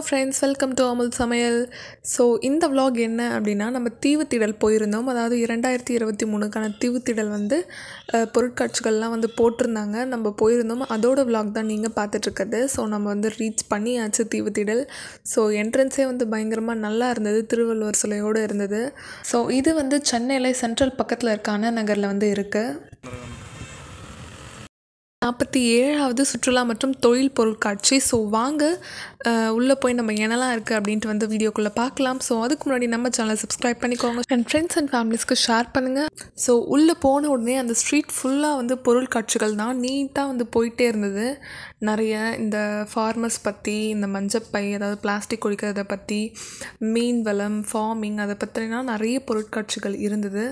friends welcome to Amul சமையல் so இந்த vlog என்ன அப்படின்னா நம்ம தீவுத்திடல் போயிருந்தோம் அதாவது இரண்டாயிரத்தி இருபத்தி மூணுக்கான தீவுத்திடல் வந்து அஹ், பொருட்காட்சிகள்லாம் வந்து போட்டிருந்தாங்க நம்ம போயிருந்தோம் அதோட vlog தான் நீங்கள் பார்த்துட்ருக்கிறது ஸோ நம்ம வந்து ரீச் பண்ணியாச்சு தீவுத்திடல் ஸோ என்ட்ரன்ஸே வந்து பயங்கரமாக நல்லா இருந்தது திருவள்ளுவர் சிலையோடு இருந்தது ஸோ இது வந்து சென்னையில் சென்ட்ரல் பக்கத்தில் இருக்க அண்ணா நகரில் வந்து இருக்குது நாற்பத்தி ஏழாவது சுற்றுலா மற்றும் தொழில் பொருட்காட்சி ஸோ வாங்க உள்ளே போய் நம்ம என்னெல்லாம் இருக்குது அப்படின்ட்டு வந்து வீடியோக்குள்ளே பார்க்கலாம் ஸோ அதுக்கு முன்னாடி நம்ம சேனலை சப்ஸ்கிரைப் பண்ணிக்கோங்க அண்ட் ஃப்ரெண்ட்ஸ் அண்ட் ஃபேமிலிஸ்க்கு ஷேர் பண்ணுங்கள் ஸோ உள்ளே போன உடனே அந்த ஸ்ட்ரீட் ஃபுல்லாக வந்து பொருட்காட்சிகள் தான் நீட்டாக வந்து போயிட்டே இருந்தது நிறைய இந்த ஃபார்மர்ஸ் பற்றி இந்த மஞ்சப்பை அதாவது பிளாஸ்டிக் ஒழிக்கிறதை பற்றி மீன் வளம் ஃபார்மிங் அதை பற்றினா நிறைய பொருட்காட்சிகள் இருந்தது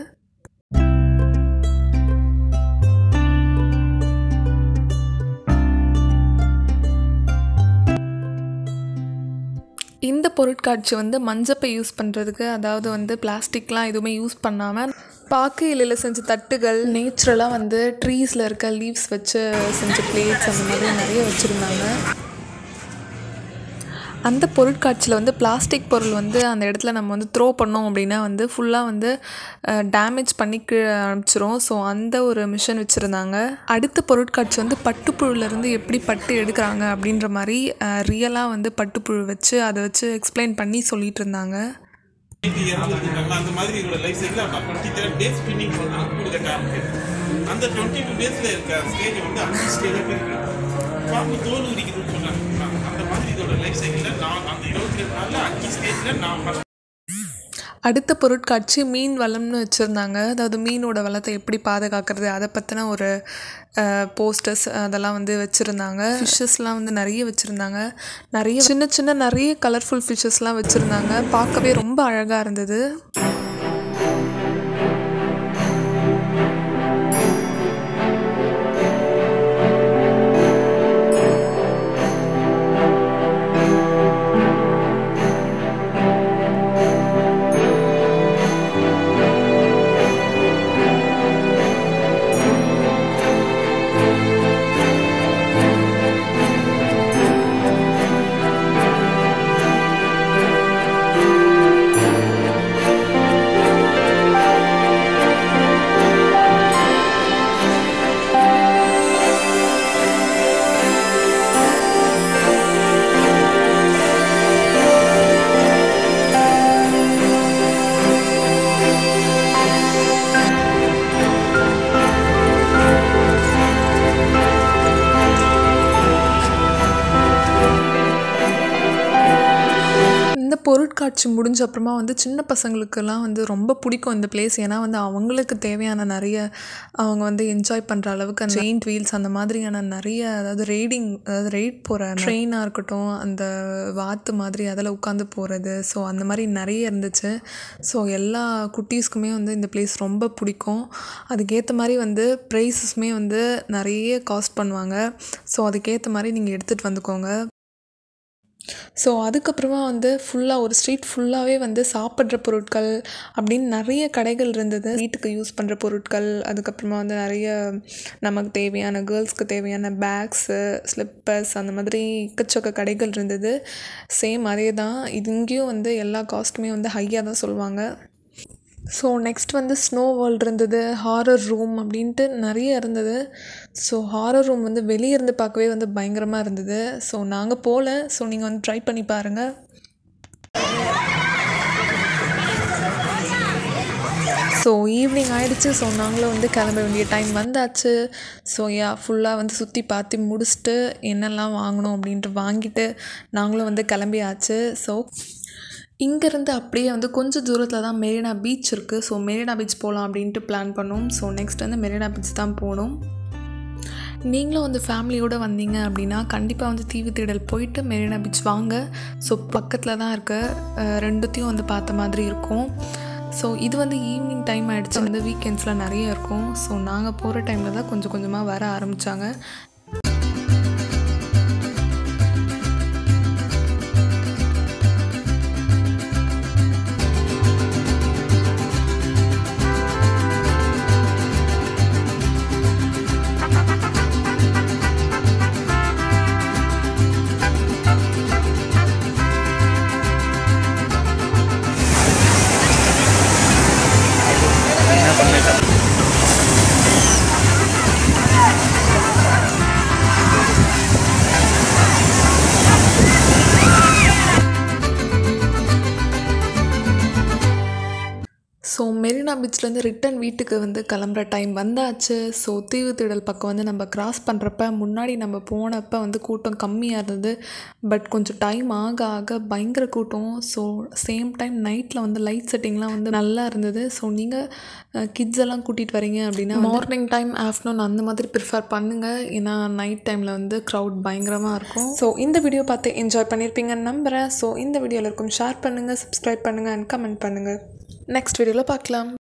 இந்த பொருட்காட்சி வந்து மஞ்சப்பை யூஸ் பண்ணுறதுக்கு அதாவது வந்து பிளாஸ்டிக்லாம் எதுவுமே யூஸ் பண்ணாமல் பாக்கு இலையில் செஞ்ச தட்டுகள் நேச்சுரலாக வந்து ட்ரீஸில் இருக்க லீவ்ஸ் வச்சு செஞ்ச பிளேட்ஸ் அந்த மாதிரி நிறைய வச்சுருந்தாங்க அந்த பொருட்காட்சியில் வந்து பிளாஸ்டிக் பொருள் வந்து அந்த இடத்துல நம்ம வந்து த்ரோ பண்ணோம் அப்படின்னா வந்து ஃபுல்லாக வந்து டேமேஜ் பண்ணி கீழே அனுப்பிச்சிரும் ஸோ அந்த ஒரு மிஷின் வச்சுருந்தாங்க அடுத்த பொருட்காட்சி வந்து பட்டுப்புழுலேருந்து எப்படி பட்டு எடுக்கிறாங்க அப்படின்ற மாதிரி ரியலாக வந்து பட்டுப்புழு வச்சு அதை வச்சு எக்ஸ்பிளைன் பண்ணி சொல்லிட்டு இருந்தாங்க இது இறந்துருக்காங்க அந்த மாதிரி இதோட லைஃப் சைக்கிள் அப்போ டுவெண்ட்டி தேர்ட் டேஸ் ஸ்பின்னிங் பண்ணால் கொடுக்க ஆரம்பிக்குது அந்த டுவெண்ட்டி டூ டேஸில் இருக்க ஸ்டேஜ் வந்து அஞ்சு ஸ்டேஜாக பிரிக்கிறோம் பாம்பு தோல் உரிக்குதுன்னு சொன்னாங்க அந்த மாதிரி இதோட லைஃப் சைக்கிளில் நான் அந்த இருபத்தி ரெண்டு நாளில் அஞ்சு ஸ்டேஜில் நான் first அடுத்த பொருட்காட்சி மீன் வளம்னு வச்சுருந்தாங்க அதாவது மீனோட வளத்தை எப்படி பாதுகாக்கிறது அதை பற்றின ஒரு போஸ்டர்ஸ் அதெல்லாம் வந்து வச்சுருந்தாங்க ஃபிஷ்ஷஸ்லாம் வந்து நிறைய வச்சுருந்தாங்க நிறைய சின்ன சின்ன நிறைய கலர்ஃபுல் ஃபிஷ்ஷஸ்லாம் வச்சுருந்தாங்க பார்க்கவே ரொம்ப அழகாக இருந்தது இந்த பொருட்காட்சி முடிஞ்ச அப்புறமா வந்து சின்ன பசங்களுக்கெல்லாம் வந்து ரொம்ப பிடிக்கும் இந்த பிளேஸ் ஏன்னா வந்து அவங்களுக்கு தேவையான நிறைய அவங்க வந்து என்ஜாய் பண்ணுற அளவுக்கு அந்த ஜெயின்ட் வீல்ஸ் அந்த மாதிரியான நிறைய அதாவது ரைடிங் அதாவது ரைட் போகிற ட்ரெயினாக இருக்கட்டும் அந்த வாத்து மாதிரி அதில் உட்காந்து போகிறது ஸோ அந்த மாதிரி நிறைய இருந்துச்சு ஸோ எல்லா குட்டீஸ்க்குமே வந்து இந்த பிளேஸ் ரொம்ப பிடிக்கும் அதுக்கேற்ற மாதிரி வந்து ப்ரைஸஸுமே வந்து நிறைய காஸ்ட் பண்ணுவாங்க ஸோ அதுக்கேற்ற மாதிரி நீங்கள் எடுத்துகிட்டு வந்துக்கோங்க ஸோ அதுக்கப்புறமா வந்து ஃபுல்லாக ஒரு ஸ்ட்ரீட் ஃபுல்லாகவே வந்து சாப்பிட்ற பொருட்கள் அப்படின்னு நிறைய கடைகள் இருந்தது வீட்டுக்கு யூஸ் பண்ணுற பொருட்கள் அதுக்கப்புறமா வந்து நிறைய நமக்கு தேவையான கேர்ள்ஸ்க்கு தேவையான பேக்ஸு ஸ்லிப்பர்ஸ் அந்த மாதிரி எக்கச்சக்க கடைகள் இருந்தது சேம் அதே தான் இது இங்கேயும் வந்து எல்லா காஸ்ட்டுமே வந்து ஹையாக தான் சொல்லுவாங்க ஸோ நெக்ஸ்ட் வந்து ஸ்னோ வேர்ல்ட் இருந்தது ஹாரர் ரூம் அப்படின்ட்டு நிறைய இருந்தது ஸோ ஹாரர் ரூம் வந்து வெளியே இருந்து பார்க்கவே வந்து பயங்கரமாக இருந்தது ஸோ நாங்கள் போகல ஸோ நீங்கள் வந்து ட்ரை பண்ணி பாருங்கள் ஸோ ஈவினிங் ஆயிடுச்சு ஸோ நாங்களும் வந்து கிளம்ப வேண்டிய டைம் வந்தாச்சு ஸோ யா ஃபுல்லாக வந்து சுற்றி பார்த்து முடிச்சுட்டு என்னெல்லாம் வாங்கணும் அப்படின்ட்டு வாங்கிட்டு நாங்களும் வந்து கிளம்பியாச்சு ஸோ இங்கேருந்து அப்படியே வந்து கொஞ்சம் தூரத்தில் தான் மெரினா பீச் இருக்குது ஸோ மெரினா பீச் போகலாம் அப்படின்ட்டு பிளான் பண்ணோம் ஸோ நெக்ஸ்ட் வந்து மெரினா பீச் தான் போகணும் நீங்களும் வந்து ஃபேமிலியோடு வந்தீங்க அப்படின்னா கண்டிப்பாக வந்து தீவு தேடல் போயிட்டு மெரினா பீச் வாங்க ஸோ பக்கத்தில் தான் இருக்க அஹ், ரெண்டுத்தையும் வந்து பார்த்த மாதிரி இருக்கும் ஸோ இது வந்து ஈவினிங் டைம் ஆகிடுச்சு வந்து வீக்கெண்ட்ஸில் நிறைய இருக்கும் ஸோ நாங்கள் போகிற டைமில் தான் கொஞ்சம் கொஞ்சமாக வர ஆரம்பித்தாங்க ஸோ மெரினா பீச்லேருந்து ரிட்டன் வீட்டுக்கு வந்து கிளம்புற டைம் வந்தாச்சு ஸோ தீவு திடல் பக்கம் வந்து நம்ம கிராஸ் பண்ணுறப்ப முன்னாடி நம்ம போனப்போ வந்து கூட்டம் கம்மியாக இருந்தது பட் கொஞ்சம் டைம் ஆக ஆக பயங்கர கூட்டம் ஸோ சேம் டைம் நைட்டில் வந்து லைட் செட்டிங்லாம் வந்து நல்லா இருந்தது ஸோ நீங்கள் கிட்ஸ் எல்லாம் கூட்டிகிட்டு வரீங்க அப்படின்னா மார்னிங் டைம் ஆஃப்டர்நூன் அந்த மாதிரி ப்ரிஃபர் பண்ணுங்கள் ஏன்னா நைட் டைமில் வந்து க்ரௌட் பயங்கரமாக இருக்கும் ஸோ இந்த வீடியோ பார்த்து என்ஜாய் பண்ணியிருப்பீங்கன்னு நம்புகிறேன் ஸோ இந்த வீடியோவில் இருக்கும் ஷேர் பண்ணுங்கள் சப்ஸ்கிரைப் பண்ணுங்கள் அண்ட் கமெண்ட் பண்ணுங்கள் நெக்ஸ்ட் வீடியோவில் பார்க்கலாம்